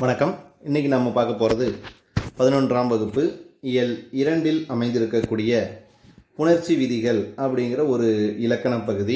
வணக்கம் இன்றைக்கி நம்ம பார்க்க போகிறது பதினொன்றாம் வகுப்பு இயல் இரண்டில் அமைந்திருக்கக்கூடிய புணர்ச்சி விதிகள் அப்படிங்கிற ஒரு இலக்கண பகுதி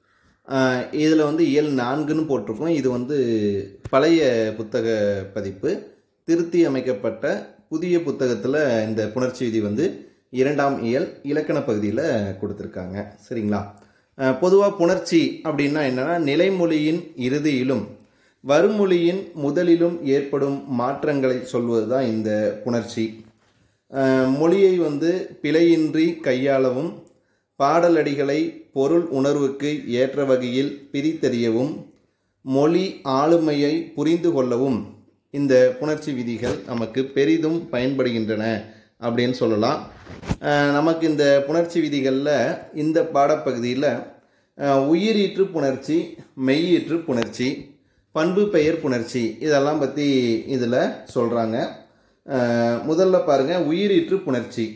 இதில் வந்து இயல் நான்குன்னு போட்டிருக்கோம் இது வந்து பழைய புத்தக பதிப்பு திருத்தி அமைக்கப்பட்ட புதிய புத்தகத்தில் இந்த புணர்ச்சி விதி வந்து இரண்டாம் இயல் இலக்கண பகுதியில் கொடுத்துருக்காங்க சரிங்களா பொதுவாக புணர்ச்சி அப்படின்னா என்னென்னா நிலைமொழியின் இறுதியிலும் வருமொழியின் முதலிலும் ஏற்படும் மாற்றங்களை சொல்வது தான் இந்த புணர்ச்சி அஹ், மொழியை வந்து பிழையின்றி கையாளவும் பாடலடிகளை பொருள் உணர்வுக்கு ஏற்ற வகையில் பிரித்தறியவும் மொழி ஆளுமையை புரிந்து கொள்ளவும் இந்த புணர்ச்சி விதிகள் நமக்கு பெரிதும் பயன்படுகின்றன அப்படின்னு சொல்லலாம் அஹ், நமக்கு இந்த புணர்ச்சி விதிகளில் இந்த பாடப்பகுதியில் அஹ், உயிரீற்று புணர்ச்சி மெய்யீற்று புணர்ச்சி பண்பு பெயர் புணர்ச்சி இதெல்லாம் பற்றி இதில் சொல்கிறாங்க முதல்ல பாருங்கள் உயிரீற்று புணர்ச்சி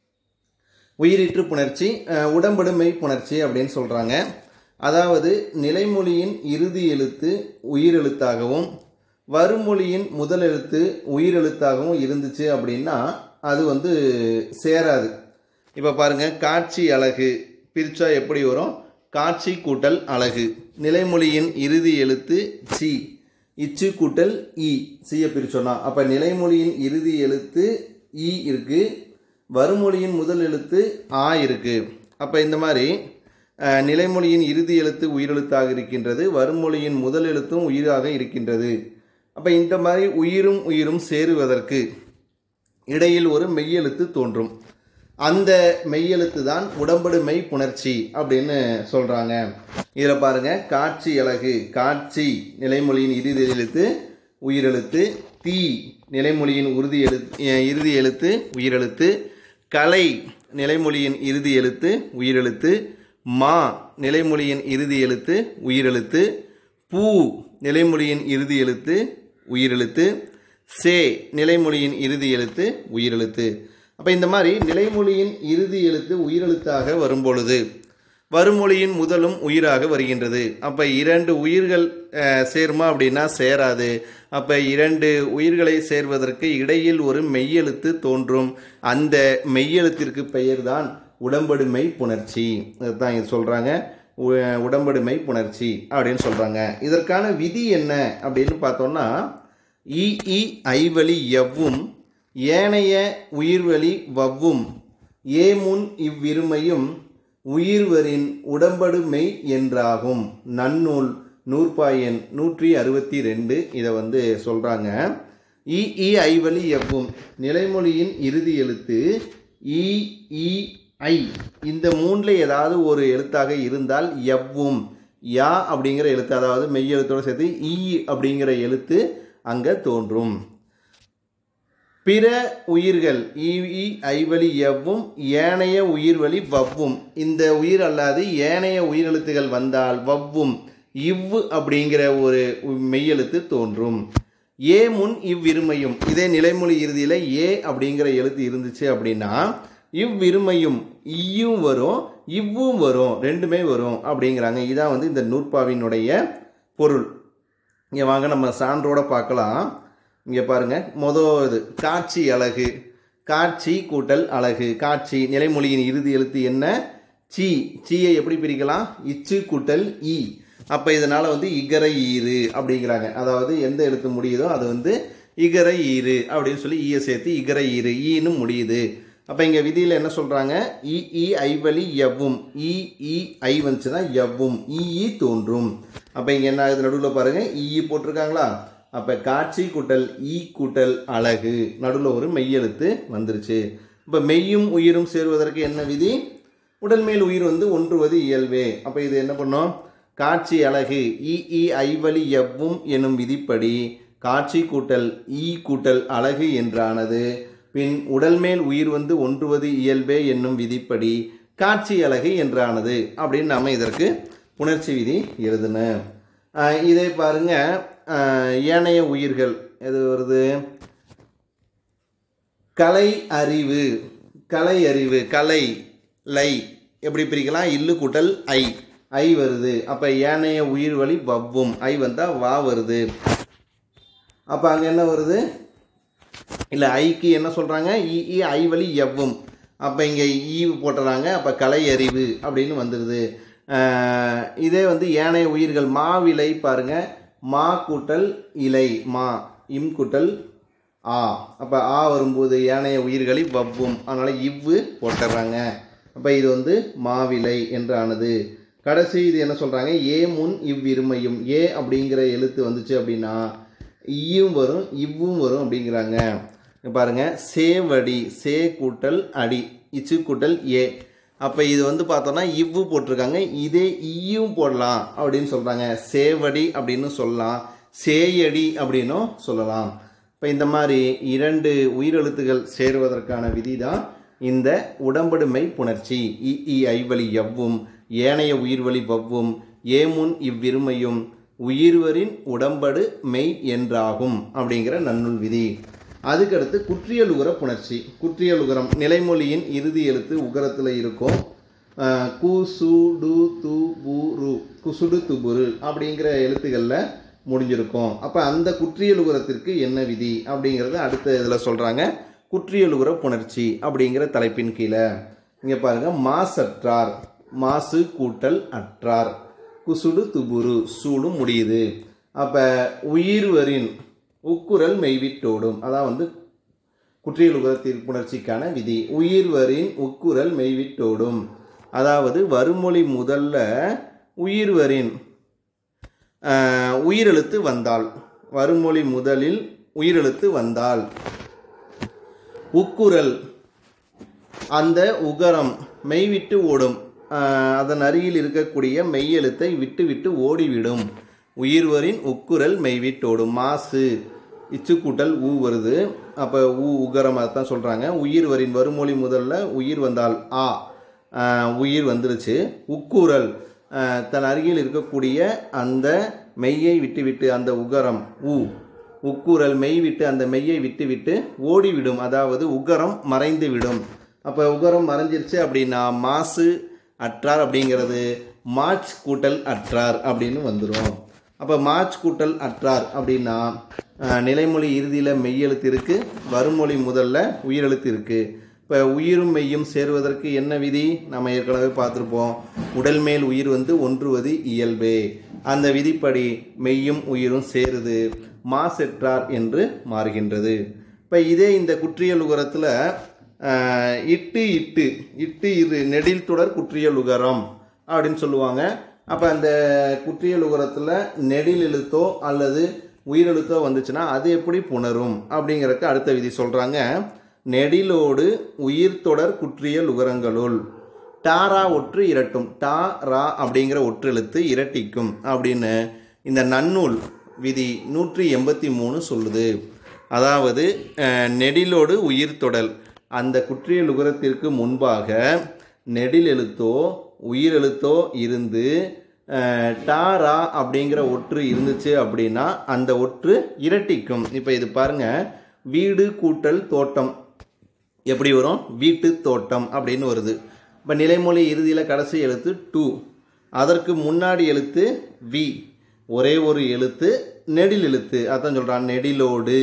உயிரீற்று புணர்ச்சி அஹ், உடம்படுமை புணர்ச்சி அப்படின்னு சொல்கிறாங்க அதாவது நிலைமொழியின் இறுதி எழுத்து உயிரெழுத்தாகவும் வருமொழியின் முதல் எழுத்து உயிரெழுத்தாகவும் இருந்துச்சு அப்படின்னா அது வந்து சேராது இப்போ பாருங்க காட்சி அழகு பிரிச்சா எப்படி வரும் காட்சி கூட்டல் அழகு நிலைமொழியின் இறுதி எழுத்து சி இச்சு கூட்டல் இ சியை பிரிச்சோன்னா அப்போ நிலைமொழியின் இறுதி எழுத்து இ இருக்கு வருமொழியின் முதல் எழுத்து ஆ இருக்கு அப்போ இந்த மாதிரி அஹ், நிலைமொழியின் இறுதி எழுத்து உயிரெழுத்தாக இருக்கின்றது வருமொழியின் முதல் எழுத்தும் உயிராக இருக்கின்றது அப்போ இந்த மாதிரி உயிரும் உயிரும் சேருவதற்கு இடையில் ஒரு மெய்யெழுத்து தோன்றும் அந்த மெய்யெழுத்து தான் உடம்படு மெய் புணர்ச்சி அப்படின்னு சொல்றாங்க இதில் பாருங்க காட்சி அழகு காட்சி நிலைமொழியின் இறுதி எழுத்து உயிரெழுத்து தீ நிலைமொழியின் உறுதி எழுத்து அஹ், இறுதி எழுத்து உயிரெழுத்து கலை நிலைமொழியின் இறுதி எழுத்து உயிரெழுத்து மா நிலைமொழியின் இறுதி எழுத்து உயிரெழுத்து பூ நிலைமொழியின் இறுதி எழுத்து உயிரெழுத்து சே நிலைமொழியின் இறுதி எழுத்து உயிரெழுத்து அப்போ இந்த மாதிரி நிலைமொழியின் இறுதி எழுத்து உயிரெழுத்தாக வரும்பொழுது வருமொழியின் முதலும் உயிராக வருகின்றது அப்போ இரண்டு உயிர்கள் அஹ், சேருமா அப்படின்னா சேராது அப்போ இரண்டு உயிர்களை சேர்வதற்கு இடையில் ஒரு மெய்யெழுத்து தோன்றும் அந்த மெய்யெழுத்திற்கு பெயர்தான் உடம்படுமை புணர்ச்சி அதுதான் இது சொல்கிறாங்க உடம்படுமை புணர்ச்சி அப்படின்னு சொல்கிறாங்க இதற்கான விதி என்ன அப்படின்னு பார்த்தோம்னா இ இ ஐவழி எவ்வும் ஏனைய உயிர்வழி வவ்வும் ஏமுன் இவ்விருமையும் உயிர்வரின் உடம்படுமை என்றாகும் நன்னூல் நூற்பாயன் நூற்றி அறுபத்தி ரெண்டு இதை வந்து சொல்கிறாங்க இ இ ஐவழி எவ்வும் நிலைமொழியின் இறுதி எழுத்து இ இ ஐ இந்த மூணில் ஏதாவது ஒரு எழுத்தாக இருந்தால் எவ்வும் யா அப்படிங்கிற எழுத்து அதாவது மெய் எழுத்தோடு சேர்த்து ஈ அப்படிங்கிற எழுத்து அங்கே தோன்றும் பிற உயிர்கள் ஈ ஈ ஐவழி எவ்வும் ஏனைய உயிர்வழி வவ்வும் இந்த உயிர் அல்லாது ஏனைய உயிரெழுத்துகள் வந்தால் வவ்வும் இவ் அப்படிங்கிற ஒரு மெய்யெழுத்து தோன்றும் ஏ முன் இவ்விருமையும் இதே நிலைமொழி இறுதியில் ஏ அப்படிங்கிற எழுத்து இருந்துச்சு அப்படின்னா இவ்விருமையும் ஈயும் வரும் இவ்வும் வரும் ரெண்டுமே வரும் அப்படிங்கிறாங்க இதான் வந்து இந்த நூற்பாவினுடைய பொருள் இங்கே வாங்க நம்ம சான்றோட பார்க்கலாம் இங்கே பாருங்க மொதல் இது காட்சி அழகு காட்சி கூட்டல் அழகு காட்சி நிலைமொழியின் இறுதி எழுத்து என்ன சி சீயை எப்படி பிரிக்கலாம் இச்சு கூட்டல் இ அப்போ இதனால் வந்து இகர ஈறு அப்படிங்கிறாங்க அதாவது எந்த எழுத்து முடியுதோ அது வந்து இகர ஈறு அப்படின்னு சொல்லி ஈயை சேர்த்து இகர ஈறு ஈன்னு முடியுது அப்போ இங்கே விதியில் என்ன சொல்கிறாங்க இ இ ஐவழி எவ்வும் இ இ ஐ வந்துச்சுன்னா எவ்வும் இ இ தோன்றும் அப்போ இங்கே என்ன ஆகுது நடுவில் பாருங்கள் இ போட்டிருக்காங்களா அப்போ காட்சி கூட்டல் ஈ கூட்டல் அழகு நடுவில் ஒரு மெய்யெழுத்து வந்துருச்சு இப்போ மெய்யும் உயிரும் சேருவதற்கு என்ன விதி உடல் மேல் உயிர் வந்து ஒன்றுவது இயல்பே அப்போ இது என்ன பண்ணோம் காட்சி அழகு இ இ ஐவழி எவ்வும் எனும் விதிப்படி காட்சி கூட்டல் ஈ கூட்டல் அழகு என்றானது பின் உடல் மேல் உயிர் வந்து ஒன்றுவது இயல்பே என்னும் விதிப்படி காட்சி அழகு என்றானது அப்படின்னு நாம இதற்கு புணர்ச்சி விதி எழுதுன ஆஹ் இதே பாருங்க ஆஹ் ஏனைய உயிர்கள் எது வருது கலை அறிவு கலை அறிவு கலை லை எப்படி பிரிக்கலாம் இல்லு கூட்டல் ஐ ஐ வருது அப்போ ஏனைய உயிர் வழி வவ்வும் ஐ வந்தால் வா வருது அப்போ அங்கே என்ன வருது இல்லை ஐக்கு என்ன சொல்கிறாங்க இ இ ஐ வழி எவ்வும் அப்போ இங்கே ஈ போட்டுறாங்க அப்போ கலை அறிவு அப்படின்னு வந்துடுது அஹ் இதே வந்து ஏனைய உயிர்கள் மாவிலை பாருங்க மா கூட்டல் இலை மா இம் கூட்டல் ஆ அப்போ ஆ வரும்போது ஏனைய உயிர்களை வவ்வும் அதனால் இவ்வு போட்டுடுறாங்க அப்போ இது வந்து மாவிலை என்று ஆனது கடைசி இது என்ன சொல்கிறாங்க ஏ முன் இவ்விருமையும் ஏ அப்படிங்கிற எழுத்து வந்துச்சு அப்படின்னா ஈயும் வரும் இவ்வும் வரும் அப்படிங்கிறாங்க இங்க பாருங்க சேவடி சே கூட்டல் அடி இச்சு கூட்டல் ஏ அப்போ இது வந்து பார்த்தோன்னா இவ்வு போட்டிருக்காங்க இதே ஈயும் போடலாம் அப்படின்னு சொல்கிறாங்க சேவடி அப்படின்னு சொல்லலாம் சேயடி அப்படின்னும் சொல்லலாம் இப்போ இந்த மாதிரி இரண்டு உயிரெழுத்துகள் சேருவதற்கான விதி தான் இந்த உடம்படுமை புணர்ச்சி இ இ ஐவழி எவ்வும் ஏனைய உயிர்வழி வவ்வும் ஏமுன் இவ்விருமையும் உயிர்வரின் உடம்படு மெய் என்றாகும் அப்படிங்கிற நன்னூல் விதி அதுக்கடுத்து குற்றியலுகர புணர்ச்சி குற்றியலுகரம் நிலைமொழியின் இறுதி எழுத்து உகரத்தில் இருக்கும் அஹ், கு சு டு து பு ரு குசுடு துபுரு அப்படிங்கிற எழுத்துக்களில் முடிஞ்சிருக்கும் அப்போ அந்த குற்றியலுகரத்திற்கு என்ன விதி அப்படிங்கிறத அடுத்த இதில் சொல்கிறாங்க குற்றியலுகர புணர்ச்சி அப்படிங்கிற தலைப்பின் கீழே இங்கே பாருங்க மாசற்றார் மாசு கூட்டல் அற்றார் குசுடு துபுரு சூடு முடியுது அப்போ உயிர்வரின் உக்குரல் மெய்விட்டோடும் அதான் வந்து குற்றியலுகரத்தின் புணர்ச்சிக்கான விதி உயிர்வரின் உக்குரல் மெய்விட்டோடும் அதாவது வருமொழி முதல்ல உயிர்வரின் ஆஹ், உயிரெழுத்து வந்தால் வருமொழி முதலில் உயிரெழுத்து வந்தால் உக்குரல் அந்த உகரம் மெய்விட்டு ஓடும் ஆஹ், அதன் அருகில் இருக்கக்கூடிய மெய்யெழுத்தை விட்டு விட்டு ஓடிவிடும் உயிர்வரின் உக்குரல் மெய்விட்டோடும் மாசு இச்சு கூட்டல் ஊ வருது அப்போ ஊ உகரம் அதான் சொல்கிறாங்க உயிர்வரின் வருமொழி முதல்ல உயிர் வந்தால் ஆ ஆஹ், உயிர் வந்துருச்சு உக்குரல் ஆஹ், தன் அருகில் இருக்கக்கூடிய அந்த மெய்யை விட்டுவிட்டு அந்த உகரம் ஊ உக்குரல் மெய் விட்டு அந்த மெய்யை விட்டு விட்டு ஓடிவிடும் அதாவது உகரம் மறைந்து விடும் அப்போ உகரம் மறைஞ்சிருச்சு அப்படின்னா மாசு அற்றார் அப்படிங்கிறது மார்ச் கூட்டல் அற்றார் அப்படின்னு வந்துடும் அப்போ மார்ச் கூட்டல் அற்றார் அப்படின்னா அஹ், நிலைமொழி இறுதியில் மெய்யெழுத்து இருக்குது வருமொழி முதல்ல உயிரெழுத்து இருக்குது இப்போ உயிரும் மெய்யும் சேருவதற்கு என்ன விதி நம்ம ஏற்கனவே பார்த்துருப்போம் உடல் மேல் உயிர் வந்து ஒன்றுவது இயல்பே அந்த விதிப்படி மெய்யும் உயிரும் சேருது மாசெற்றார் என்று மாறுகின்றது இப்போ இதே இந்த குற்றியல் உகரத்தில் இட்டு இட்டு இட்டு இரு நெடில் தொடர் குற்றியல் உகரம் அப்படின்னு சொல்லுவாங்க அப்போ அந்த குற்றியல் உகரத்தில் நெடில் எழுத்தோ அல்லது உயிரெழுத்தோ வந்துச்சுன்னா அது எப்படி புணரும் அப்படிங்கிறதுக்கு அடுத்த விதி சொல்கிறாங்க நெடிலோடு உயிர் தொடர் குற்றியல் உகரங்களுள் டாரா ஒற்று இரட்டும் டா ரா அப்படிங்கிற ஒற்றெழுத்து இரட்டிக்கும் அப்படின்னு இந்த நன்னூல் விதி நூற்றி எண்பத்தி மூணு சொல்லுது அதாவது அஹ், நெடிலோடு உயிர் தொடல் அந்த குற்றியல் உகரத்திற்கு முன்பாக நெடில் எழுத்தோ உயிர் எழுத்தோ இருந்து அஹ், டா ரா அப்படிங்கிற ஒற்று இருந்துச்சு அப்படின்னா அந்த ஒற்று இரட்டிக்கும் இப்போ இது பாருங்க வீடு கூட்டல் தோட்டம் எப்படி வரும் வீட்டு தோட்டம் அப்படின்னு வருது இப்போ நிலைமொழி இறுதியில் கடைசி எழுத்து டூ அதற்கு முன்னாடி எழுத்து வி ஒரே ஒரு எழுத்து நெடில் எழுத்து அதான் சொல்கிறான் நெடிலோடு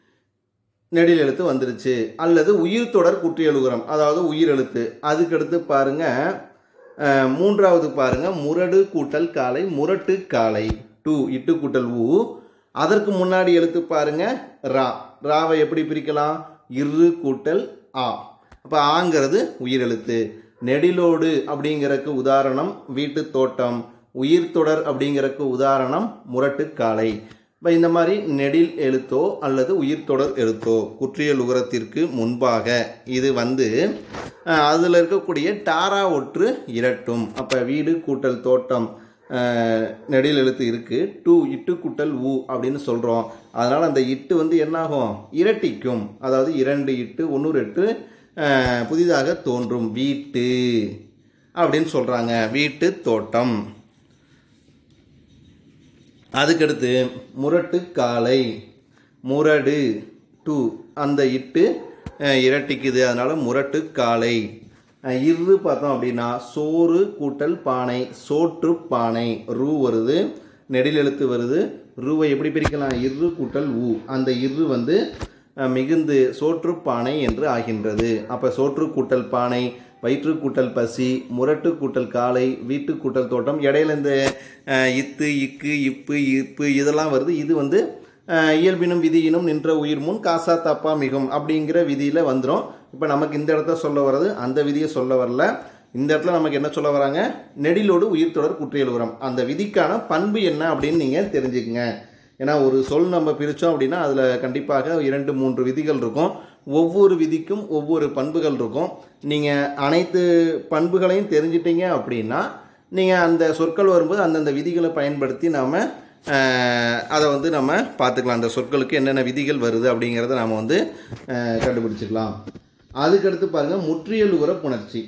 நெடில் எழுத்து வந்துருச்சு அல்லது உயிர் தொடர் குற்றியலுகரம் அதாவது உயிர் எழுத்து அதுக்கடுத்து பாருங்க அஹ், மூன்றாவது பாருங்க முரடு கூட்டல் காலை முரட்டு காலை டூ இட்டு கூட்டல் ஊ அதற்கு முன்னாடி எழுத்து பாருங்க ரா ராவை எப்படி பிரிக்கலாம் இரு கூட்டல் ஆ அப்போ ஆங்கிறது உயிரெழுத்து நெடிலோடு அப்படிங்கறக்கு உதாரணம் வீட்டு தோட்டம் உயிர் தொடர் அப்படிங்கறக்கு உதாரணம் முரட்டு காலை இப்போ இந்த மாதிரி நெடில் எழுத்தோ அல்லது உயிர் தொடர் எழுத்தோ குற்றியல் உகரத்திற்கு முன்பாக இது வந்து அதில் இருக்கக்கூடிய டாரா ஒற்று இரட்டும் அப்போ வீடு கூட்டல் தோட்டம் அஹ், நெடில் எழுத்து இருக்குது டூ இட்டு கூட்டல் ஊ அப்படின்னு சொல்கிறோம் அதனால் அந்த இட்டு வந்து என்னாகும் இரட்டிக்கும் அதாவது இரண்டு இட்டு ஒன்று எட்டு அஹ், புதிதாக தோன்றும் வீட்டு அப்படின்னு சொல்கிறாங்க வீட்டு தோட்டம் அதுக்கடுத்து முரட்டு காலை முரடு டூ அந்த இட்டு அஹ், இரட்டிக்குது அதனால முரட்டு காலை அஹ், இரு பார்த்தோம் அப்படின்னா சோறு கூட்டல் பானை சோற்று பானை ரூ வருது நெடில் எழுத்து வருது ரூவை எப்படி பிரிக்கலாம் இரு கூட்டல் ஊ அந்த இரு வந்து அஹ், மிகுந்து சோற்று பானை என்று ஆகின்றது அப்போ சோற்று கூட்டல் பானை வயிற்று கூட்டல் பசி முரட்டு கூட்டல் காலை வீட்டு கூட்டல் தோட்டம் இடையில இந்த அஹ், இத்து இக்கு இப்பு இப்பு இதெல்லாம் வருது இது வந்து அஹ், இயல்பினும் விதியினும் நின்ற உயிர் முன் காசா தப்பா மிகும் அப்படிங்கிற விதியில் வந்துடும் இப்போ நமக்கு இந்த இடத்த சொல்ல வர்றது அந்த விதியை சொல்ல வரல இந்த இடத்துல நமக்கு என்ன சொல்ல வராங்க நெடிலோடு உயிர் தொடர் குற்றியல் உரம் அந்த விதிக்கான பண்பு என்ன அப்படின்னு நீங்கள் தெரிஞ்சுக்கங்க ஏன்னா ஒரு சொல் நம்ம பிரித்தோம் அப்படின்னா அதில் கண்டிப்பாக இரண்டு மூன்று விதிகள் இருக்கும் ஒவ்வொரு விதிக்கும் ஒவ்வொரு பண்புகள் இருக்கும் நீங்கள் அனைத்து பண்புகளையும் தெரிஞ்சிட்டீங்க அப்படின்னா நீங்கள் அந்த சொற்கள் வரும்போது அந்தந்த விதிகளை பயன்படுத்தி நாம் அதை வந்து நம்ம பார்த்துக்கலாம் அந்த சொற்களுக்கு என்னென்ன விதிகள் வருது அப்படிங்கிறத நாம் வந்து அஹ், கண்டுபிடிச்சிக்கலாம் அதுக்கடுத்து பாருங்கள் முற்றியலுகுற புணர்ச்சி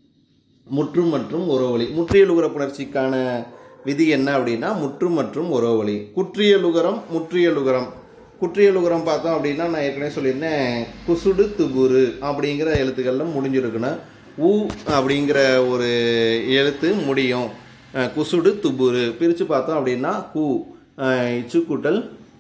முற்றும் மற்றும் உறவொலி முற்றியலுகர புணர்ச்சிக்கான விதி என்ன அப்படின்னா முற்றும் மற்றும் உறவொலி குற்றியலுகரம் முற்றியலுகரம் குற்றியலுகரம் பார்த்தோம் அப்படின்னா நான் ஏற்கனவே சொல்லியிருந்தேன் குசுடு துபுரு அப்படிங்கிற எழுத்துக்கள்ல முடிஞ்சிருக்கணும் ஊ அப்படிங்கிற ஒரு எழுத்து முடியும் அஹ் குசுடு துபுரு பிரித்து பார்த்தோம் அப்படின்னா கூ அஹ் இச்சு கூட்டல்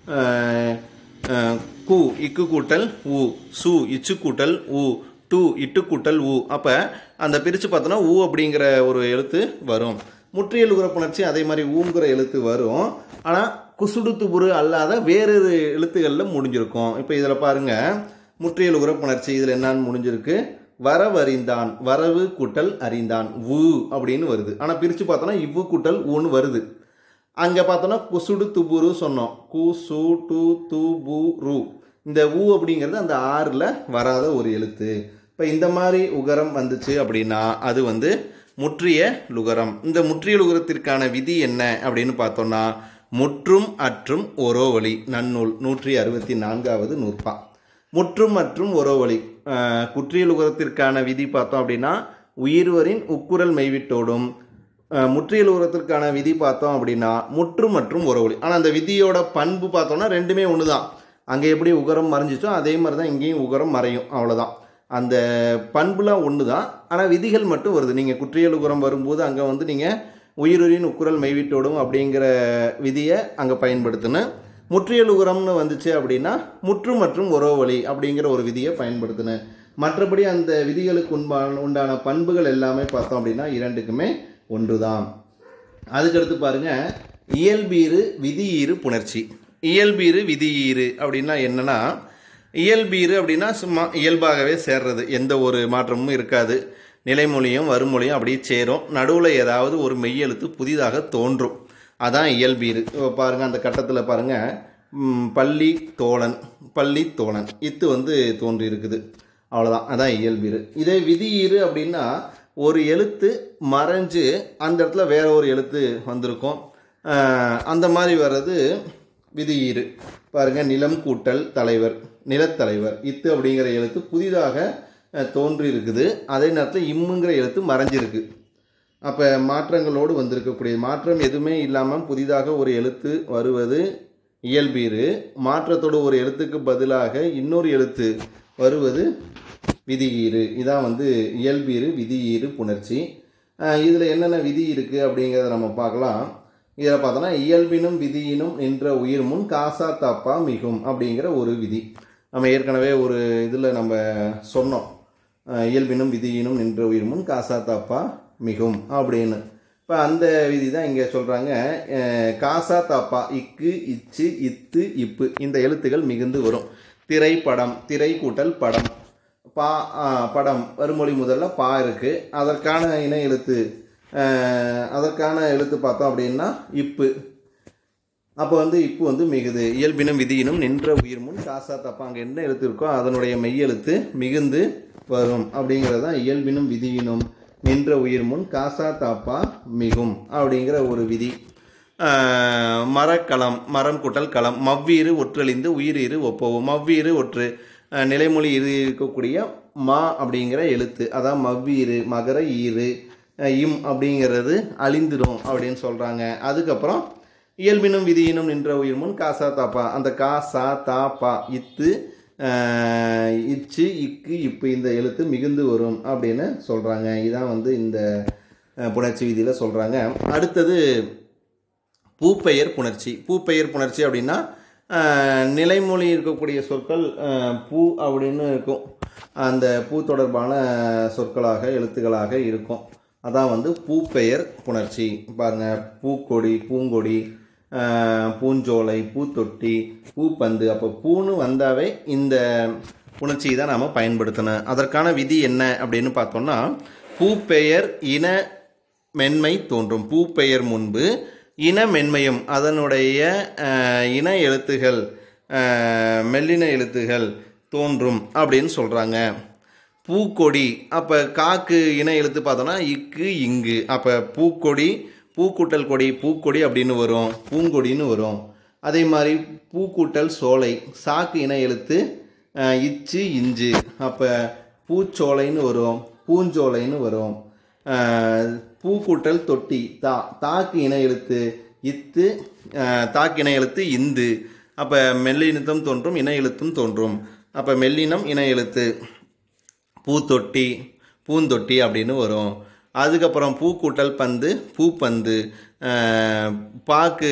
அஹ் அஹ் கு இக்கு கூட்டல் உ சு இச்சு கூட்டல் உ டு இட்டு கூட்டல் உ அப்போ அந்த பிரித்து பார்த்தோன்னா ஊ அப்படிங்கிற ஒரு எழுத்து வரும் முற்றியலுகிற புணர்ச்சி அதே மாதிரி ஊங்கிற எழுத்து வரும் ஆனால் குசுடு துபுரு அல்லாத வேறொரு எழுத்துக்களில் முடிஞ்சிருக்கும் இப்போ இதில் பாருங்கள் முற்றியலுகிற புணர்ச்சி இதில் என்னன்னு முடிஞ்சிருக்கு வரவறிந்தான் வரவு கூட்டல் அறிந்தான் வு அப்படின்னு வருது ஆனால் பிரித்து பார்த்தோன்னா இவ்வு கூட்டல் ஊன்னு வருது அங்கே பார்த்தோன்னா குசுடு துபுரு சொன்னோம் கு சு டு து பு ரு இந்த ஊ அப்படிங்கிறது அந்த ஆறில் வராத ஒரு எழுத்து இப்போ இந்த மாதிரி உகரம் வந்துச்சு அப்படின்னா அது வந்து முற்றிய லுகரம் இந்த முற்றிய லுகரத்திற்கான விதி என்ன அப்படின்னு பார்த்தோம்னா முற்றும் அற்றும் ஒரோ வழி நன்னூல் நூற்றி அறுபத்தி நான்காவது நூற்பா முற்றும் மற்றும் ஒரோவழி அஹ், குற்றியலுகரத்திற்கான விதி பார்த்தோம் அப்படின்னா உயிர்வரின் உக்குரல் மெய்விட்டோடும் அஹ், முற்றியலுகரத்திற்கான விதி பார்த்தோம் அப்படின்னா முற்று மற்றும் ஒரோவழி ஆனால் அந்த விதியோட பண்பு பார்த்தோம்னா ரெண்டுமே ஒன்று தான் அங்கே எப்படி உகரம் மறைஞ்சிச்சோ அதே மாதிரி தான் இங்கேயும் உகரம் மறையும் அவ்வளோதான் அந்த பண்புலாம் ஒன்று தான் ஆனால் விதிகள் மட்டும் வருது நீங்கள் குற்றியல் உகரம் வரும்போது அங்கே வந்து நீங்கள் உயிருரின் உக்குரல் மெய்விட்டோடும் அப்படிங்கிற விதியை அங்கே பயன்படுத்தணும் முற்றியல் உகரம்னு வந்துச்சு அப்படின்னா முற்று மற்றும் உறவழி அப்படிங்கிற ஒரு விதியை பயன்படுத்தினேன் மற்றபடி அந்த விதிகளுக்கு உண்பான உண்டான பண்புகள் எல்லாமே பார்த்தோம் அப்படின்னா இரண்டுக்குமே ஒன்று தான் அதுக்கடுத்து பாருங்க இயல்பீறு விதியீறு புணர்ச்சி இயல்பீறு விதியீறு அப்படின்னா என்னன்னா இயல்பீறு அப்படின்னா சும்மா இயல்பாகவே சேர்றது எந்த ஒரு மாற்றமும் இருக்காது நிலைமொழியும் வருமொழியும் அப்படியே சேரும் நடுவில் ஏதாவது ஒரு மெய்யெழுத்து புதிதாக தோன்றும் அதான் இயல்பீறு இப்போ பாருங்க அந்த கட்டத்தில் பாருங்க ம், பள்ளி தோழன் பள்ளி தோழன் இத்து வந்து தோன்றி இருக்குது அவ்வளோதான் அதான் இயல்பீறு இதே விதியீறு அப்படின்னா ஒரு எழுத்து மறைஞ்சு அந்த இடத்துல வேற ஒரு எழுத்து வந்திருக்கும் ஆஹ், அந்த மாதிரி வர்றது விதியீறு பாருங்க நிலம் கூட்டல் தலைவர் நிலத்தலைவர் இத்து அப்படிங்கிற எழுத்து புதிதாக அஹ், தோன்றி இருக்குது அதே நேரத்தில் இம்முங்கிற எழுத்து மறைஞ்சிருக்கு அப்போ மாற்றங்களோடு வந்திருக்கக்கூடிய மாற்றம் எதுவுமே இல்லாமல் புதிதாக ஒரு எழுத்து வருவது இயல்பீறு மாற்றத்தோடு ஒரு எழுத்துக்கு பதிலாக இன்னொரு எழுத்து வருவது விதியீறு இதான் வந்து இயல்பீறு விதியீறு புணர்ச்சி இதில் என்னென்ன விதி இருக்குது அப்படிங்கிறத நம்ம பார்க்கலாம் இதில் பார்த்தோன்னா இயல்பினும் விதியினும் நின்ற உயிர் முன் காசா தாப்பா மிகும் அப்படிங்கிற ஒரு விதி நம்ம ஏற்கனவே ஒரு இதில் நம்ம சொன்னோம் அஹ் இயல்பினும் விதியினும் நின்ற உயிர் முன் காசா தாப்பா மிகும் அப்படின்னு இப்போ அந்த விதி தான் இங்கே சொல்கிறாங்க காசா தாப்பா இக்கு இச்சு இத்து இப்பு இந்த எழுத்துகள் மிகுந்து வரும் திரைப்படம் திரை கூட்டல் படம் பா ஆ, படம் வருமொழி முதல்ல பா இருக்குது அதற்கான இணை எழுத்து அஹ், அதற்கான எழுத்து பார்த்தோம் அப்படின்னா இப்பு அப்போ வந்து இப்போ வந்து மிகுது இயல்பினும் விதியினும் நின்ற உயிர் முன் காசா தப்பா அங்கே என்ன எழுத்து இருக்கோ அதனுடைய மெய்யெழுத்து மிகுந்து வரும் அப்படிங்கிறது தான் இயல்பினும் விதியினும் நின்ற உயிர் முன் காசா தாப்பா மிகும் அப்படிங்கிற ஒரு விதி ஆஹ் மரக்களம் மரம் கூட்டல் களம் மவ்வீறு ஒற்றழிந்து உயிரீறு ஒப்பவும் மவ்வீறு ஒற்று ஆஹ் நிலைமொழி இரு இருக்கக்கூடிய மா அப்படிங்கிற எழுத்து அதான் மவ்வீறு மகர ஈறு ஆஹ் இம் அப்படிங்கிறது அழிந்துடும் அப்படின்னு சொல்கிறாங்க அதுக்கப்புறம் இயல்பினும் விதியினும் நின்ற உயிர் முன் காசா தாப்பா அந்த கா சா தா பா இத்து ஆஹ் இச்சு இக்கு இப்பு இந்த எழுத்து மிகுந்து வரும் அப்படின்னு சொல்கிறாங்க இதான் வந்து இந்த ஆஹ் புணர்ச்சி விதியில் சொல்கிறாங்க அடுத்தது பூப்பெயர் புணர்ச்சி பூப்பெயர் புணர்ச்சி அப்படின்னா ஆஹ், நிலைமொழி இருக்கக்கூடிய சொற்கள் ஆஹ், பூ அப்படின்னு இருக்கும் அந்த பூ தொடர்பான சொற்களாக எழுத்துக்களாக இருக்கும் அதான் வந்து பூப்பெயர் புணர்ச்சி பாருங்க பூக்கொடி பூங்கொடி ஆஹ், பூஞ்சோலை பூத்தொட்டி பூப்பந்து அப்போ பூன்னு வந்தாவே இந்த புணர்ச்சியை தான் நாம் பயன்படுத்தணும் அதற்கான விதி என்ன அப்படின்னு பார்த்தோம்னா பூப்பெயர் இன மென்மை தோன்றும் பூப்பெயர் முன்பு இன மென்மையும் அதனுடைய அஹ், இன எழுத்துகள் அஹ், மெல்லின எழுத்துகள் தோன்றும் அப்படின்னு சொல்கிறாங்க பூக்கொடி அப்போ காக்கு இன எழுத்து பார்த்தோன்னா இக்கு இங்கு அப்போ பூக்கொடி பூக்கூட்டல் கொடி பூக்கொடி அப்படின்னு வரும் பூங்கொடின்னு வரும் அதே மாதிரி பூக்கூட்டல் சோலை சாக்கு இன எழுத்து அஹ், இச்சு இஞ்சு அப்போ பூச்சோலைன்னு வரும் பூஞ்சோலைன்னு வரும் அஹ், பூக்கூட்டல் தொட்டி தா தாக்கு இன எழுத்து இத்து அஹ், தாக்கு இன எழுத்து இந்து அப்போ மெல்லினத்தும் தோன்றும் இன எழுத்தும் தோன்றும் அப்போ மெல்லினம் இன எழுத்து பூத்தொட்டி பூந்தொட்டி அப்படின்னு வரும் அதுக்கப்புறம் பூக்கூட்டல் பந்து பூப்பந்து அஹ், பாக்கு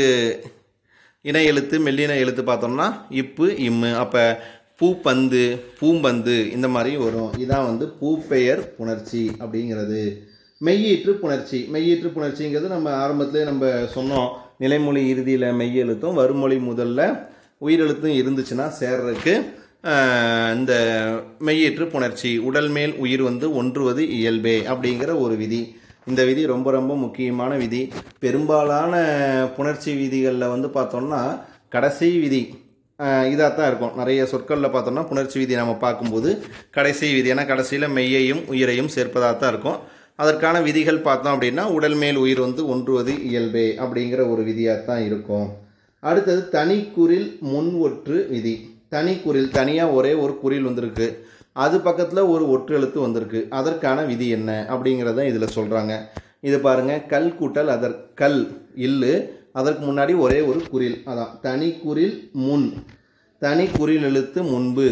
இணை எழுத்து மெல்லின எழுத்து பார்த்தோம்னா இப்பு இம்மு அப்போ பூப்பந்து பூம்பந்து இந்த மாதிரி வரும் இதான் வந்து பூப்பெயர் புணர்ச்சி அப்படிங்கிறது மெய்யீற்று புணர்ச்சி மெய்யீற்று புணர்ச்சிங்கிறது நம்ம ஆரம்பத்திலே நம்ம சொன்னோம் நிலைமொழி இறுதியில் மெய் எழுத்தும் வருமொழி முதல்ல உயிரெழுத்தும் இருந்துச்சுன்னா சேர்றதுக்கு ஆஹ், இந்த மெய்யீற்று புணர்ச்சி உடல் மேல் உயிர் வந்து ஒன்றுவது இயல்பே அப்படிங்கிற ஒரு விதி இந்த விதி ரொம்ப ரொம்ப முக்கியமான விதி பெரும்பாலான புணர்ச்சி விதிகளில் வந்து பார்த்தோம்னா கடைசி விதி இதாக தான் இருக்கும் நிறைய சொற்களில் பார்த்தோம்னா புணர்ச்சி விதி நம்ம பார்க்கும்போது கடைசி விதி ஏன்னா கடைசியில் மெய்யையும் உயிரையும் சேர்ப்பதாக தான் இருக்கும் அதற்கான விதிகள் பார்த்தோம் அப்படின்னா உடல் மேல் உயிர் வந்து ஒன்றுவது இயல்பே அப்படிங்கிற ஒரு விதியாக தான் இருக்கும் அடுத்தது தனிக்குறில் முன் ஒற்று விதி தனிக்குறில் தனியாக ஒரே ஒரு குறில் வந்திருக்கு அது பக்கத்தில் ஒரு ஒற்று எழுத்து வந்திருக்கு அதற்கான விதி என்ன அப்படிங்கிறத இதில் சொல்கிறாங்க இது பாருங்க கல் கூட்டல் அதற் கல் இல்லு அதற்கு முன்னாடி ஒரே ஒரு குறில் அதான் தனிக்குறில் முன் தனிக்குறில் எழுத்து முன்பு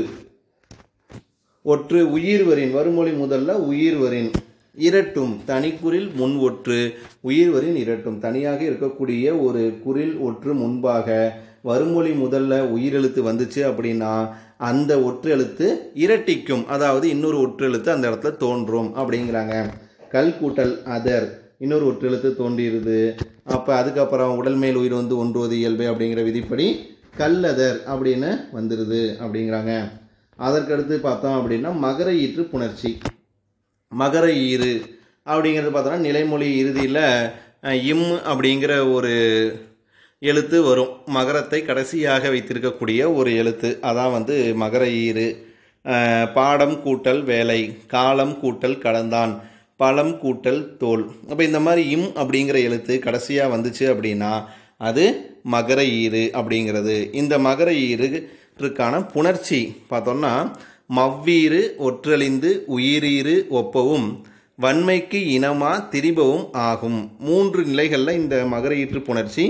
ஒற்று உயிர்வரின் வருமொழி முதல்ல உயிர்வரின் இரட்டும் தனிக்குறில் முன் ஒற்று உயிர்வரின் இரட்டும் தனியாக இருக்கக்கூடிய ஒரு குறில் ஒற்று முன்பாக வருமொழி முதல்ல உயிரெழுத்து வந்துச்சு அப்படின்னா அந்த ஒற்று எழுத்து இரட்டிக்கும் அதாவது இன்னொரு ஒற்று எழுத்து அந்த இடத்துல தோன்றும் அப்படிங்கிறாங்க கல் கூட்டல் அதர் இன்னொரு ஒற்று எழுத்து தோன்றிடுது அப்போ அதுக்கப்புறம் உடல் மேல் உயிர் வந்து ஒன்றுவது இயல்பு அப்படிங்கிற விதிப்படி கல்லதர் அப்படின்னு வந்துடுது அப்படிங்கிறாங்க அதற்கடுத்து பார்த்தோம் அப்படின்னா மகர ஈற்று புணர்ச்சி மகர ஈறு அப்படிங்கிறது பார்த்தோன்னா நிலைமொழி இறுதியில் இம் அப்படிங்கிற ஒரு எழுத்து வரும் மகரத்தை கடைசியாக வைத்திருக்கக்கூடிய ஒரு எழுத்து அதான் வந்து மகர ஈறு அஹ், பாடம் கூட்டல் வேலை காலம் கூட்டல் கடந்தான் பழம் கூட்டல் தோல் அப்போ இந்த மாதிரி இம் அப்படிங்கிற எழுத்து கடைசியாக வந்துச்சு அப்படின்னா அது மகர ஈறு அப்படிங்கிறது இந்த மகர ஈறுக்கான புணர்ச்சி பார்த்தோம்னா மவ்வீறு ஒற்றழிந்து உயிரீறு ஒப்பவும் வன்மைக்கு இனமா திரிபவும் ஆகும் மூன்று நிலைகளில் இந்த மகர ஈற்று புணர்ச்சி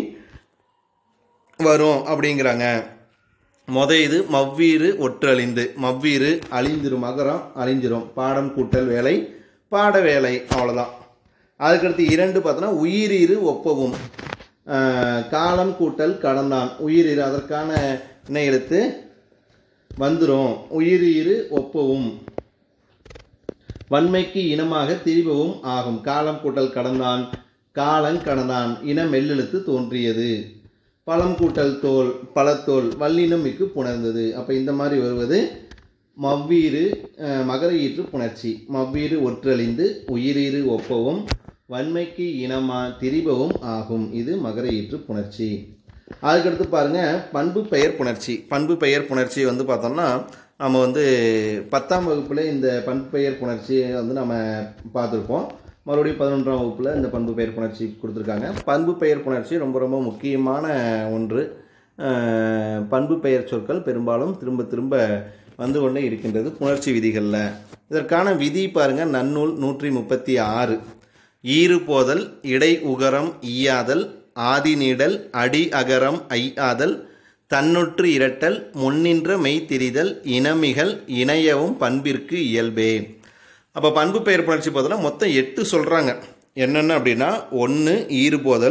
வரும் அப்படிங்கிறாங்க மொத இது மவ்வீறு ஒற்றழிந்து மவ்வீறு அழிஞ்சிரும் மகரம் அழிஞ்சிரும் பாடம் கூட்டல் வேலை பாட வேலை அவ்வளோதான் அதுக்கடுத்து இரண்டு பார்த்தோன்னா உயிரீறு ஒப்பவும் ஆஹ், காலம் கூட்டல் கடந்தான் உயிரீறு அதற்கான இணை எழுத்து வந்துடும் உயிரீறு ஒப்பவும் வன்மைக்கு இனமாக திரிபவும் ஆகும் காலம் கூட்டல் கடந்தான் காலங் கடந்தான் இன மெல்லெழுத்து தோன்றியது பழம் கூட்டல் தோல் பழத்தோல் வல்லினம் மிக்கு புணர்ந்தது அப்போ இந்த மாதிரி வருவது மவ்வீறு அஹ், மகர ஈற்று புணர்ச்சி மவ்வீறு ஒற்றழிந்து உயிரீறு ஒப்பவும் வன்மைக்கு இனமா திரிபவும் ஆகும் இது மகர ஈற்று புணர்ச்சி அதுக்கடுத்து பாருங்க பண்பு பெயர் புணர்ச்சி பண்பு பெயர் புணர்ச்சி வந்து பார்த்தோம்னா நம்ம வந்து பத்தாம் வகுப்புல இந்த பண்பு பெயர் புணர்ச்சியை வந்து நம்ம பார்த்துருப்போம் மறுபடியும் பதினொன்றாம் வகுப்புல இந்த பண்பு பெயர் புணர்ச்சி கொடுத்துருக்காங்க பண்பு பெயர் புணர்ச்சி ரொம்ப ரொம்ப முக்கியமான ஒன்று அஹ், பண்பு பெயர் சொற்கள் பெரும்பாலும் திரும்ப திரும்ப வந்து கொண்டே இருக்கின்றது புணர்ச்சி விதிகளில் இதற்கான விதி பாருங்க நன்னூல் நூற்றி முப்பத்தி ஆறு ஈறு போதல் இடை உகரம் ஈயாதல் ஆதி நீடல் அடி அகரம் ஐ ஆதல் தன்னுற்று இரட்டல் முன்னின்ற மெய் திரிதல் இனமிகள் இணையவும் பண்பிற்கு இயல்பே அப்போ பண்பு பெயர் புணர்ச்சி போதல மொத்தம் எட்டு சொல்கிறாங்க என்னென்ன அப்படின்னா ஒன்று ஈறு போதல்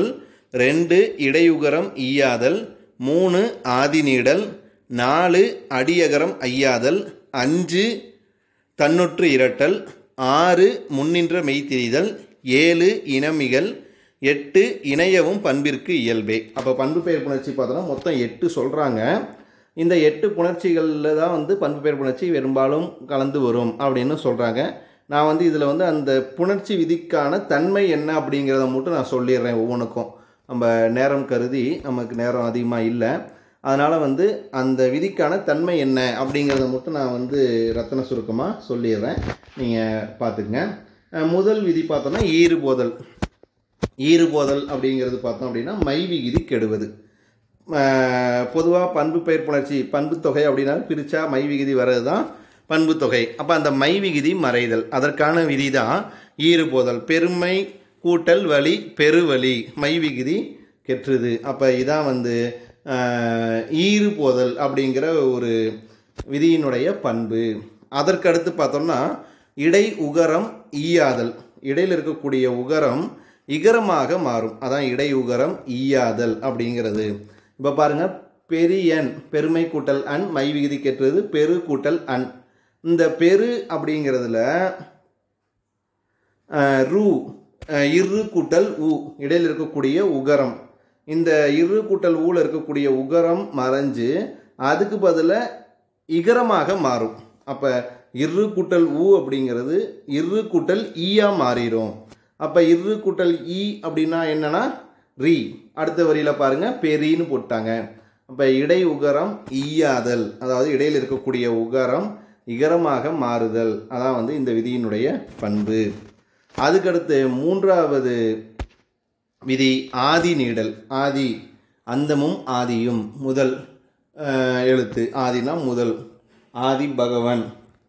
ரெண்டு இடையுகரம் ஈயாதல் மூணு ஆதி நீடல் நாலு அடியகரம் ஐயாதல் அஞ்சு தன்னொற்று இரட்டல் ஆறு முன்னின்ற மெய்த்திரிதல் ஏழு இனமிகள் எட்டு இணையவும் பண்பிற்கு இயல்பே அப்போ பண்பு பெயர் புணர்ச்சி பார்த்தோன்னா மொத்தம் எட்டு சொல்கிறாங்க இந்த எட்டு புணர்ச்சிகளில் தான் வந்து பண்பு பெயர் புணர்ச்சி பெரும்பாலும் கலந்து வரும் அப்படின்னு சொல்கிறாங்க நான் வந்து இதில் வந்து அந்த புணர்ச்சி விதிக்கான தன்மை என்ன அப்படிங்கிறத மட்டும் நான் சொல்லிடுறேன் ஒவ்வொன்றுக்கும் நம்ம நேரம் கருதி நமக்கு நேரம் அதிகமாக இல்லை அதனால் வந்து அந்த விதிக்கான தன்மை என்ன அப்படிங்கிறத மட்டும் நான் வந்து ரத்தன சுருக்கமாக சொல்லிடுறேன் நீங்கள் பார்த்துக்குங்க அஹ் முதல் விதி பார்த்தோன்னா ஈறுபோதல் ஈறுபோதல் அப்படிங்கிறது பார்த்தோம் அப்படின்னா மை விகுதி கெடுவது பொதுவாக பண்பு பெயர் புணர்ச்சி பண்பு தொகை அப்படின்னா பிரித்தா மை விகுதி வர்றது தான் பண்பு தொகை அப்போ அந்த மை விகுதி மறைதல் அதற்கான விதி தான் ஈறுபோதல் பெருமை கூட்டல் வழி பெருவழி மை விகுதி கெட்டுது அப்போ இதான் வந்து ஆஹ், ஈறுபோதல் அப்படிங்கிற ஒரு விதியினுடைய பண்பு அதற்கடுத்து பார்த்தோம்னா இடை உகரம் ஈயாதல் இடையில் இருக்கக்கூடிய உகரம் இகரமாக மாறும் அதான் இடை உகரம் ஈயாதல் அப்படிங்கிறது இப்போ பாருங்க பெரியன் பெருமை கூட்டல் அன் மை விகுதி கெட்டுறது பெரு கூட்டல் அன் இந்த பெரு அப்படிங்கிறதுல அஹ், ரு அஹ், இரு கூட்டல் உ இடையில் இருக்கக்கூடிய உகரம் இந்த இரு கூட்டல் ஊல இருக்கக்கூடிய உகரம் மறைஞ்சு அதுக்கு பதிலாக இகரமாக மாறும் அப்போ இரு கூட்டல் ஊ அப்படிங்கிறது இரு கூட்டல் ஈயா மாறிடும் அப்போ இரு கூட்டல் ஈ அப்படின்னா என்னன்னா ரீ அடுத்த வரியில் பாருங்க பெரின்னு போட்டாங்க அப்போ இடை உகரம் ஈயாதல் அதாவது இடையில் இருக்கக்கூடிய உகரம் இகரமாக மாறுதல் அதான் வந்து இந்த விதியினுடைய பண்பு அதுக்கடுத்து மூன்றாவது விதி ஆதி நீடல் ஆதி அந்தமும் ஆதியும் முதல் அஹ், எழுத்து ஆதினா முதல் ஆதி பகவன்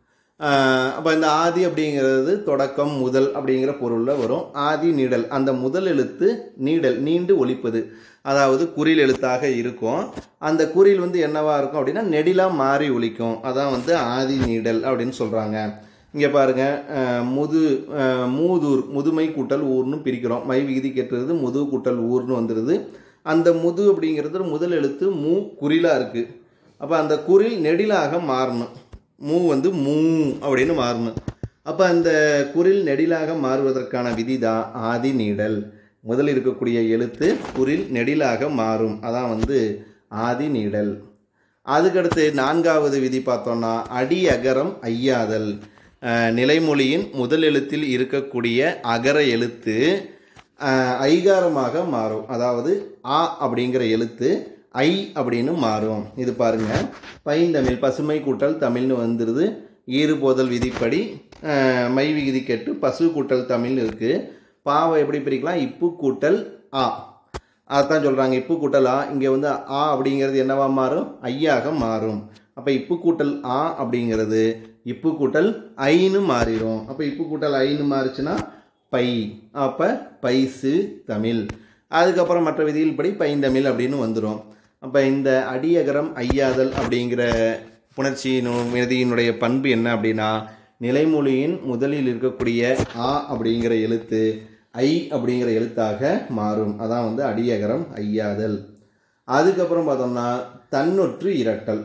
அப்போ இந்த ஆதி அப்படிங்கிறது தொடக்கம் முதல் அப்படிங்கிற பொருளில் வரும் ஆதி நீடல் அந்த முதல் எழுத்து நீடல் நீண்டு ஒலிப்பது அதாவது குறில் எழுத்தாக இருக்கும் அந்த குறில் வந்து என்னவா இருக்கும் அப்படின்னா நெடிலாக மாறி ஒலிக்கும் அதான் வந்து ஆதி நீடல் அப்படின்னு சொல்கிறாங்க இங்கே பாருங்க அஹ், முது அஹ், மூதூர் முதுமை கூட்டல் ஊர்னு பிரிக்கிறோம் மை விகுதி கெட்டுறது முது கூட்டல் ஊர்னு வந்துடுது அந்த முது அப்படிங்கிறது முதல் எழுத்து மூ குறிலாக இருக்குது அப்போ அந்த குறில் நெடிலாக மாறணும் மூ வந்து மூ அப்படின்னு மாறணும் அப்போ அந்த குறில் நெடிலாக மாறுவதற்கான விதி தான் ஆதி நீடல் முதல் இருக்கக்கூடிய எழுத்து குறில் நெடிலாக மாறும் அதான் வந்து ஆதி நீடல் அதுக்கடுத்து நான்காவது விதி பார்த்தோம்னா அடி அகரம் ஐயாதல் அஹ், நிலைமொழியின் முதல் எழுத்தில் இருக்கக்கூடிய அகர எழுத்து அஹ், ஐகாரமாக மாறும் அதாவது ஆ அப்படிங்கிற எழுத்து ஐ அப்படின்னு மாறும் இது பாருங்க பைந்தமிழ் பசுமை கூட்டல் தமிழ்னு வந்துடுது ஈறுபோதல் விதிப்படி அஹ், மை விகுதி கெட்டு பசு கூட்டல் தமிழ் இருக்கு பாவை எப்படி பிரிக்கலாம் இப்பு கூட்டல் ஆ அதான் சொல்கிறாங்க இப்பு கூட்டல் ஆ இங்கே வந்து ஆ அப்படிங்கிறது என்னவா மாறும் ஐயாக மாறும் அப்போ இப்பு கூட்டல் ஆ அப்படிங்கிறது இப்பு கூட்டல் ஐன்னு மாறிடும் அப்போ இப்பு கூட்டல் ஐன்னு மாறுச்சுன்னா பை அப்போ பைசு தமிழ் அதுக்கப்புறம் மற்ற விதியில் படி பைந்தமிழ் அப்படின்னு வந்துடும் அப்போ இந்த அடியகரம் ஐயாதல் அப்படிங்கிற புணர்ச்சியின் விதியினுடைய பண்பு என்ன அப்படின்னா நிலைமொழியின் முதலில் இருக்கக்கூடிய ஆ அப்படிங்கிற எழுத்து ஐ அப்படிங்கிற எழுத்தாக மாறும் அதான் வந்து அடியகரம் ஐயாதல் அதுக்கப்புறம் பார்த்தோம்னா தன்னொற்று இரட்டல்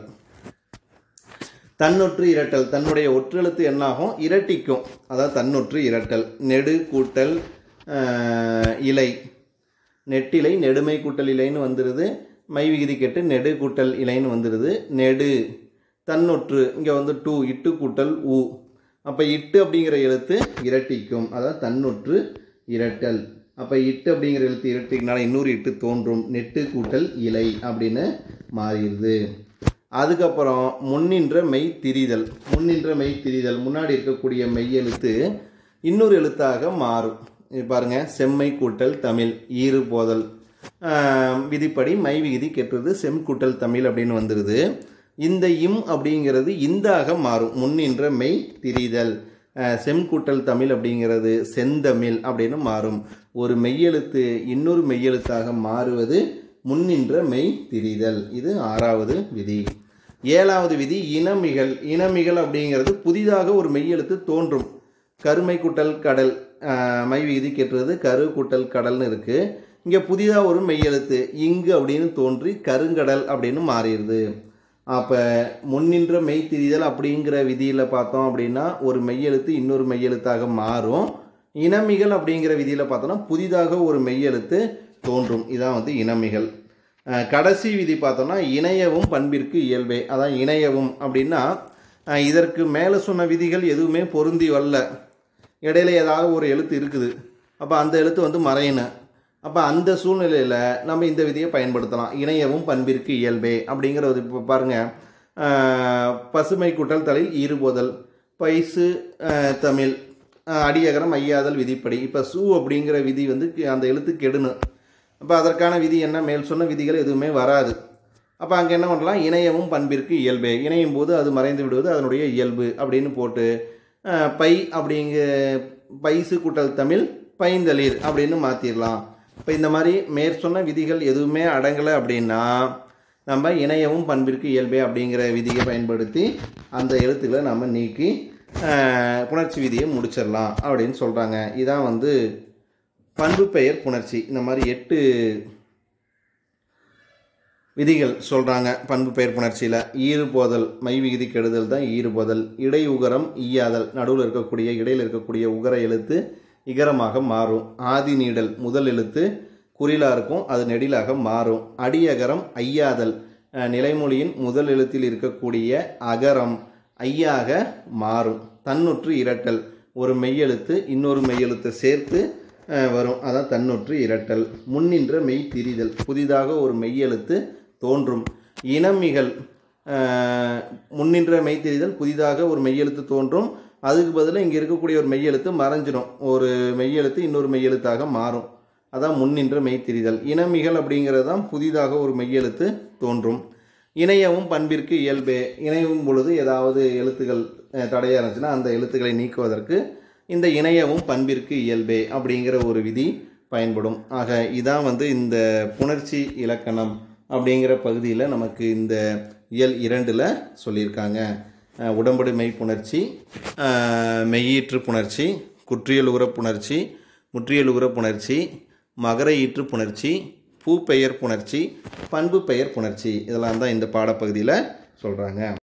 தன்னொற்று இரட்டல் தன்னுடைய ஒற்றெழுத்து என்னாகும் இரட்டிக்கும் அதாவது தன்னொற்று இரட்டல் நெடு கூட்டல் ஆஹ், இலை நெட்டிலை நெடுமை கூட்டல் இலைன்னு வந்துடுது மை விகுதி கெட்டு நெடு கூட்டல் இலைன்னு வந்துடுது நெடு தன்னொற்று இங்கே வந்து டூ இட்டு கூட்டல் ஊ அப்போ இட்டு அப்படிங்கிற எழுத்து இரட்டிக்கும் அதாவது தன்னொற்று இரட்டல் அப்போ இட்டு அப்படிங்கிற எழுத்து இரட்டிக்கனால இன்னொரு இட்டு தோன்றும் நெட்டு கூட்டல் இலை அப்படின்னு மாறிடுது அதுக்கப்புறம் முன்னின்ற மெய் திரிதல் முன்னின்ற மெய் திரிதல் முன்னாடி இருக்கக்கூடிய மெய் எழுத்து இன்னொரு எழுத்தாக மாறும் இது பாருங்க செம்மை கூட்டல் தமிழ் ஈறு போதல் ஆஹ், விதிப்படி மை விகுதி கெட்டுறது செம் கூட்டல் தமிழ் அப்படின்னு வந்துடுது இந்த இம் அப்படிங்கிறது இந்தாக மாறும் முன்னின்ற மெய் திரிதல் அஹ், செம்கூட்டல் தமிழ் அப்படிங்கிறது செந்தமிழ் அப்படின்னு மாறும் ஒரு மெய்யெழுத்து இன்னொரு மெய்யெழுத்தாக மாறுவது முன்னின்ற மெய் திரிதல் இது ஆறாவது விதி ஏழாவது விதி இனமிகள் இனமிகள் அப்படிங்கிறது புதிதாக ஒரு மெய்யெழுத்து தோன்றும் கருமை கூட்டல் கடல் அஹ், மை விகுதி கெட்டுறது கரு கூட்டல் கடல்னு இருக்கு இங்கே புதிதாக ஒரு மெய்யெழுத்து இங்கு அப்படின்னு தோன்றி கருங்கடல் அப்படின்னு மாறிடுது அப்போ முன்னின்ற மெய் திரிதல் அப்படிங்கிற விதியில் பார்த்தோம் அப்படின்னா ஒரு மெய்யெழுத்து இன்னொரு மெய்யெழுத்தாக மாறும் இனமிகள் அப்படிங்கிற விதியில் பார்த்தோம்னா புதிதாக ஒரு மெய்யெழுத்து தோன்றும் இதான் வந்து இனமிகள் அஹ் கடைசி விதி பார்த்தோம்னா இணையவும் பண்பிற்கு இயல்பே அதான் இணையவும் அப்படின்னா அஹ் இதற்கு மேலே சொன்ன விதிகள் எதுவுமே பொருந்தி வரல இடையில ஏதாவது ஒரு எழுத்து இருக்குது அப்போ அந்த எழுத்து வந்து மறையணும் அப்போ அந்த சூழ்நிலையில் நம்ம இந்த விதியை பயன்படுத்தலாம் இணையவும் பண்பிற்கு இயல்பே அப்படிங்கிறது இப்போ பாருங்கள் பசுமை குட்டல் தலையில் ஈறுபோதல் பைசு அஹ், தமிழ் அஹ், அடியகரம் ஐயாதல் விதிப்படி இப்போ சு அப்படிங்கிற விதி வந்து கி- அந்த எழுத்து கெடணும் அப்போ அதற்கான விதி என்ன மேல் சொன்ன விதிகள் எதுவுமே வராது அப்போ அங்கே என்ன பண்ணலாம் இணையவும் பண்பிற்கு இயல்பே இணையும் போது அது மறைந்து விடுவது அதனுடைய இயல்பு அப்படின்னு போட்டு அஹ், பை அப்படிங்க பைசு கூட்டல் தமிழ் பைந்தளிர் அப்படின்னு மாற்றிடலாம் இப்போ இந்த மாதிரி மேற் சொன்ன விதிகள் எதுவுமே அடங்கலை அப்படின்னா நம்ம இணையவும் பண்பிற்கு இயல்பே அப்படிங்கிற விதியை பயன்படுத்தி அந்த எழுத்துக்களை நம்ம நீக்கி அஹ், புணர்ச்சி விதியை முடிச்சிடலாம் அப்படின்னு சொல்கிறாங்க இதான் வந்து பண்பு பெயர் புணர்ச்சி இந்த மாதிரி எட்டு விதிகள் சொல்கிறாங்க பண்பு பெயர் புணர்ச்சியில் ஈறுபோதல் மை விகுதி கெடுதல் தான் ஈறுபோதல் இடை உகரம் ஈயாதல் நடுவில் இருக்கக்கூடிய இடையில் இருக்கக்கூடிய உகர எழுத்து இகரமாக மாறும் ஆதி நீடல் முதல் எழுத்து குறிலா இருக்கும் அது நெடிலாக மாறும் அடியகரம் ஐயாதல் அஹ், நிலைமொழியின் முதல் எழுத்தில் இருக்கக்கூடிய அகரம் ஐயாக மாறும் தன்னுற்று இரட்டல் ஒரு மெய்யெழுத்து இன்னொரு மெய்யெழுத்தை சேர்த்து அஹ், வரும் அதான் தன்னுற்று இரட்டல் முன்னின்ற மெய் திரிதல் புதிதாக ஒரு மெய்யெழுத்து தோன்றும் இனமிகள் அஹ், முன்னின்ற மெய் திரிதல் புதிதாக ஒரு மெய்யெழுத்து தோன்றும் அதுக்கு பதிலாக இங்கே இருக்கக்கூடிய ஒரு மெய்யெழுத்து மறைஞ்சிடும் ஒரு மெய்யெழுத்து இன்னொரு மெய்யெழுத்தாக மாறும் அதான் முன்னின்ற மெய் திரிதல் இனமிகள் அப்படிங்கிறது தான் புதிதாக ஒரு மெய்யெழுத்து தோன்றும் இணையவும் பண்பிற்கு இயல்பே இணையும் பொழுது ஏதாவது எழுத்துக்கள் அஹ், தடையா இருந்துச்சுன்னா அந்த எழுத்துக்களை நீக்குவதற்கு இந்த இணையவும் பண்பிற்கு இயல்பே அப்படிங்கிற ஒரு விதி பயன்படும் ஆக இதான் வந்து இந்த புணர்ச்சி இலக்கணம் அப்படிங்கிற பகுதியில் நமக்கு இந்த இயல் இரண்டில் சொல்லியிருக்காங்க அஹ், உடம்படு மெய் புணர்ச்சி அஹ், மெய்யீற்று புணர்ச்சி குற்றியலுகுற புணர்ச்சி முற்றியலுகுற புணர்ச்சி மகர ஈற்று புணர்ச்சி பூப்பெயர் புணர்ச்சி பண்பு பெயர் புணர்ச்சி இதெல்லாம் தான் இந்த பாடப்பகுதியில் சொல்கிறாங்க